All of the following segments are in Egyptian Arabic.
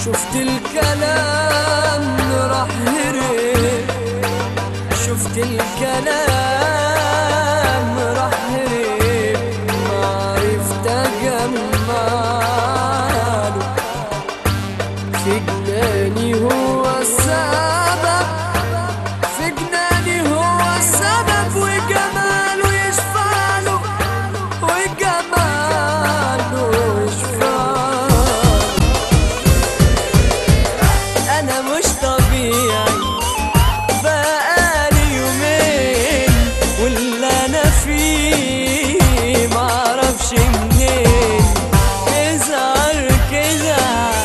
شفت الكلام راح هرب شفت الكلام راح هرب ما عرفت اجمله في جناني هو السبب في جناني هو السبب وجماله يشفعله وجماله يشفعله انا مش طبيعي بقالي يومين واللي انا فيه معرفش منين يظهر كده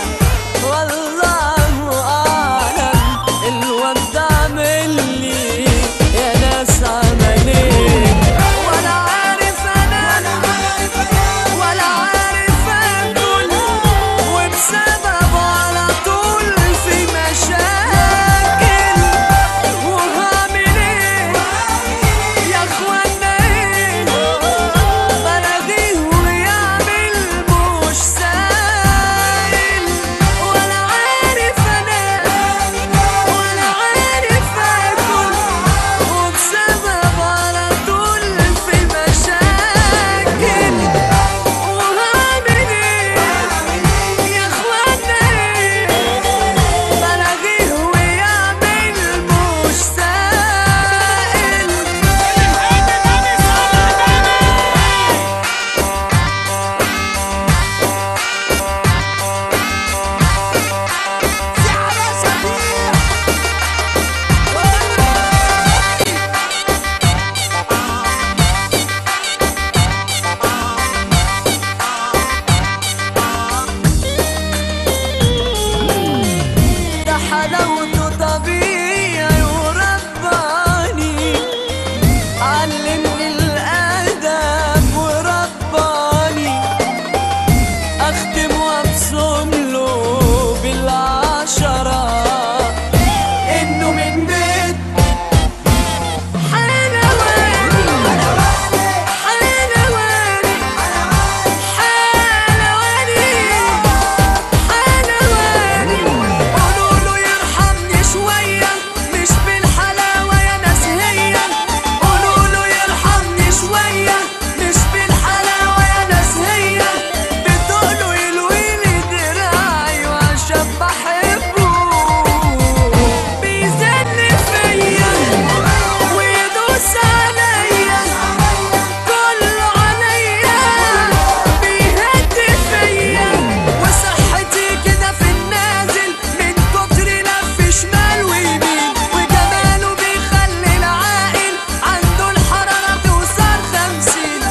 والله اعلم الواد عامل لي يا ناس عملين ولا عارف انا ولا عارف اكل وبسببه على طول في مشاكل وهعمل ايه يا اخوانا ايه بلاغيه ويعمل مش سائل ولا عارف انا ولا عارف اكل وبسببه على طول في مشاكل وهعمل ايه يا اخوانا ايه بلاغيه ويعمل مش سائل ده حلاوته طبيعي ورباني علمني الادب ورباني اختم وابصم له بالعشره انه من بيت حلواني حلواني حلواني حلواني قولوا له يرحمني شوية مش بالحلاوة يا ناس هي قولوا له يرحمني شوية مش بالحلاوة يا ناس هي بتقولوا يلويلي دراعي وعشان بحبه بيزن فيا ويدوس عليا كله عليا بيهد فيا وصحتي كده في النازل من كتر لف شمال ويمين وجماله بيخلي العاقل عنده الحرارة توصل خمسين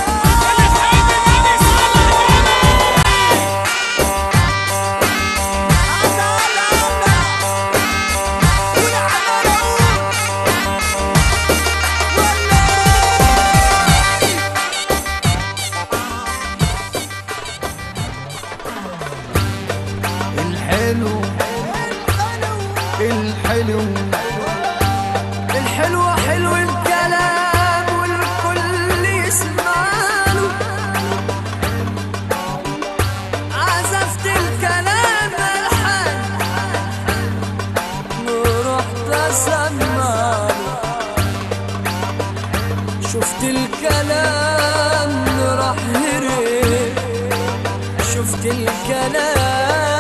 الحلو الحلو الحلو حلو الكلام والكل يسمعله عزفت الكلام الحن ورحت اسمعله شفت الكلام راح هرب شفت الكلام